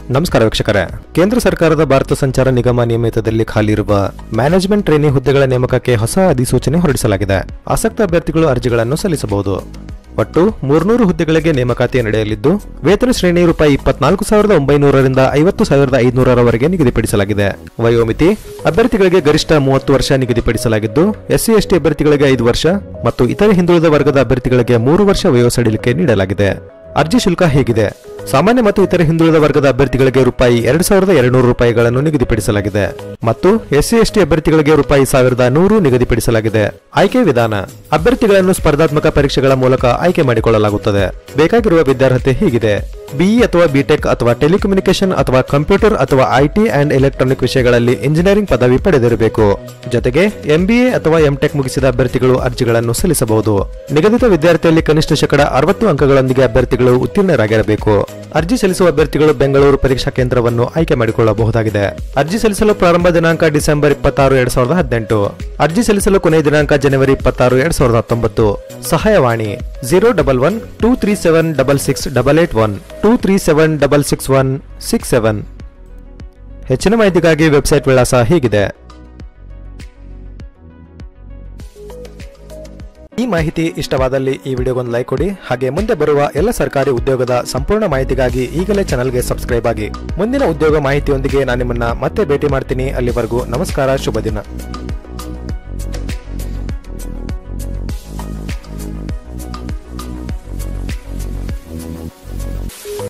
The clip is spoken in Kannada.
ನಮಸ್ಕಾರ ವೀಕ್ಷಕರೇ ಕೇಂದ್ರ ಸರ್ಕಾರದ ಭಾರತ ಸಂಚಾರ ನಿಗಮ ನಿಯಮಿತದಲ್ಲಿ ಖಾಲಿ ಇರುವ ಮ್ಯಾನೇಜ್ಮೆಂಟ್ ಟ್ರೈನಿ ಹುದ್ದೆಗಳ ನೇಮಕಕ್ಕೆ ಹೊಸ ಅಧಿಸೂಚನೆ ಹೊರಡಿಸಲಾಗಿದೆ ಆಸಕ್ತ ಅಭ್ಯರ್ಥಿಗಳು ಅರ್ಜಿಗಳನ್ನು ಸಲ್ಲಿಸಬಹುದು ಒಟ್ಟು ಮೂರ್ನೂರು ಹುದ್ದೆಗಳಿಗೆ ನೇಮಕಾತಿ ನಡೆಯಲಿದ್ದು ವೇತನ ಶ್ರೇಣಿ ರೂಪಾಯಿ ಇಪ್ಪತ್ನಾಲ್ಕು ಸಾವಿರದ ಒಂಬೈನೂರರಿಂದ ಐವತ್ತು ಸಾವಿರದ ಐದುನೂರರವರೆಗೆ ನಿಗದಿಪಡಿಸಲಾಗಿದೆ ವಯೋಮಿತಿ ಅಭ್ಯರ್ಥಿಗಳಿಗೆ ಗರಿಷ್ಠ ಮೂವತ್ತು ವರ್ಷ ನಿಗದಿಪಡಿಸಲಾಗಿದ್ದು ಎಸ್ಸಿ ಎಸ್ಟಿ ಅಭ್ಯರ್ಥಿಗಳಿಗೆ ಐದು ವರ್ಷ ಮತ್ತು ಇತರೆ ಹಿಂದುಳಿದ ವರ್ಗದ ಅಭ್ಯರ್ಥಿಗಳಿಗೆ ಮೂರು ವರ್ಷ ವಯೋಸಡಿಲಿಕೆ ನೀಡಲಾಗಿದೆ ಅರ್ಜಿ ಶುಲ್ಕ ಹೇಗಿದೆ ಸಾಮಾನ್ಯ ಮತ್ತು ಇತರೆ ಹಿಂದುಳಿದ ವರ್ಗದ ಅಭ್ಯರ್ಥಿಗಳಿಗೆ ರೂಪಾಯಿ ಎರಡು ಸಾವಿರದ ಎರಡುನೂರು ರೂಪಾಯಿಗಳನ್ನು ನಿಗದಿಪಡಿಸಲಾಗಿದೆ ಮತ್ತು ಎಸ್ಸಿ ಎಸ್ಟಿ ಅಭ್ಯರ್ಥಿಗಳಿಗೆ ರೂಪಾಯಿ ಸಾವಿರದ ನೂರು ನಿಗದಿಪಡಿಸಲಾಗಿದೆ ಆಯ್ಕೆ ವಿಧಾನ ಅಭ್ಯರ್ಥಿಗಳನ್ನು ಸ್ಪರ್ಧಾತ್ಮಕ ಪರೀಕ್ಷೆಗಳ ಮೂಲಕ ಆಯ್ಕೆ ಮಾಡಿಕೊಳ್ಳಲಾಗುತ್ತದೆ ಬೇಕಾಗಿರುವ ವಿದ್ಯಾರ್ಹತೆ ಹೀಗಿದೆ ಬಿಇ ಅಥವಾ ಬಿಟೆಕ್ ಅಥವಾ ಟೆಲಿಕಮ್ಯುನಿಕೇಶನ್ ಅಥವಾ ಕಂಪ್ಯೂಟರ್ ಅಥವಾ ಐಟಿ ಅಂಡ್ ಎಲೆಕ್ಟ್ರಾನಿಕ್ ವಿಷಯಗಳಲ್ಲಿ ಇಂಜಿನಿಯರಿಂಗ್ ಪದವಿ ಪಡೆದಿರಬೇಕು ಜೊತೆಗೆ ಎಂಬಿಎ ಅಥವಾ ಎಂಟೆಕ್ ಮುಗಿಸಿದ ಅಭ್ಯರ್ಥಿಗಳು ಅರ್ಜಿಗಳನ್ನು ಸಲ್ಲಿಸಬಹುದು ನಿಗದಿತ ವಿದ್ಯಾರ್ಥಿಯಲ್ಲಿ ಕನಿಷ್ಠ ಶೇಕಡ ಅರವತ್ತು ಅಂಕಗಳೊಂದಿಗೆ ಅಭ್ಯರ್ಥಿಗಳು ಉತ್ತೀರ್ಣರಾಗಿರಬೇಕು ಅರ್ಜಿ ಸಲ್ಲಿಸುವ ಅಭ್ಯರ್ಥಿಗಳು ಬೆಂಗಳೂರು ಪರೀಕ್ಷಾ ಕೇಂದ್ರವನ್ನು ಆಯ್ಕೆ ಮಾಡಿಕೊಳ್ಳಬಹುದಾಗಿದೆ ಅರ್ಜಿ ಸಲ್ಲಿಸಲು ಪ್ರಾರಂಭ ದಿನಾಂಕ ಡಿಸೆಂಬರ್ ಇಪ್ಪತ್ತಾರು ಎರಡ್ ಸಾವಿರದ ಹದಿನೆಂಟು ಅರ್ಜಿ ಸಲ್ಲಿಸಲು ಕೊನೆಯ ದಿನಾಂಕ ಜನವರಿ ಇಪ್ಪತ್ತಾರು ಎರಡ್ ಸಾವಿರದ ಹತ್ತೊಂಬತ್ತು ಸಹಾಯವಾಣಿ zero double one two three seven double six double eight one two three seven double six one six seven ಹೆಚ್ಚಿನ ಮಾಹಿತಿಗಾಗಿ ವೆಬ್ಸೈಟ್ ವಿಳಾಸ ಹೀಗಿದೆ ಈ ಮಾಹಿತಿ ಇಷ್ಟವಾದಲ್ಲಿ ಈ ವಿಡಿಯೋಗೊಂದು ಲೈಕ್ ಕೊಡಿ ಹಾಗೆ ಮುಂದೆ ಬರುವ ಎಲ್ಲ ಸರ್ಕಾರಿ ಉದ್ಯೋಗದ ಸಂಪೂರ್ಣ ಮಾಹಿತಿಗಾಗಿ ಈಗಲೇ ಚಾನಲ್ಗೆ ಸಬ್ಸ್ಕ್ರೈಬ್ ಆಗಿ ಮುಂದಿನ ಉದ್ಯೋಗ ಮಾಹಿತಿಯೊಂದಿಗೆ ನಾನು ನಿಮ್ಮನ್ನ ಮತ್ತೆ ಭೇಟಿ ಮಾಡ್ತೀನಿ ಅಲ್ಲಿವರೆಗೂ ನಮಸ್ಕಾರ ಶುಭ ದಿನ